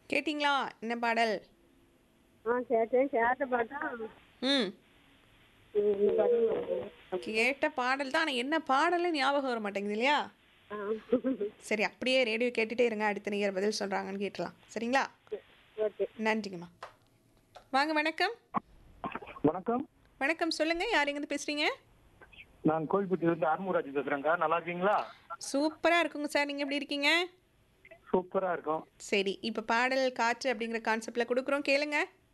கேட்டிங்களா என்ன பாடல் ஆ கேட்டேன் கேட்ட பாட்டா ம் ம், இந்த பாட்டு கேட்ட பாடல் தான் ஆனால் என்ன பாடல்னு ஞாபகம் வர மாட்டேங்குது இல்லையா ஆ சரி அப்படியே ரேடியோ கேட்டுட்டே இருங்க அடுத்த நேயர் பதில் சொல்கிறாங்கன்னு கேட்டலாம் சரிங்களா ஓகே நன்றிங்கம்மா வாங்க வணக்கம் வணக்கம் வணக்கம் சொல்லுங்கள் யார் எங்கேருந்து பேசுகிறீங்க நான் கோவில்பட்டியிலிருந்து ஆர்மூராஜ் பேசுறேங்க நல்லா இருக்கீங்களா சூப்பராக இருக்குங்க சார் நீங்கள் எப்படி இருக்கீங்க சூப்பரா இருக்கும் சரி இப்போ பாடல் காற்று அப்படிங்கிற கான்செப்டில் கொடுக்குறோம் கேளுங்க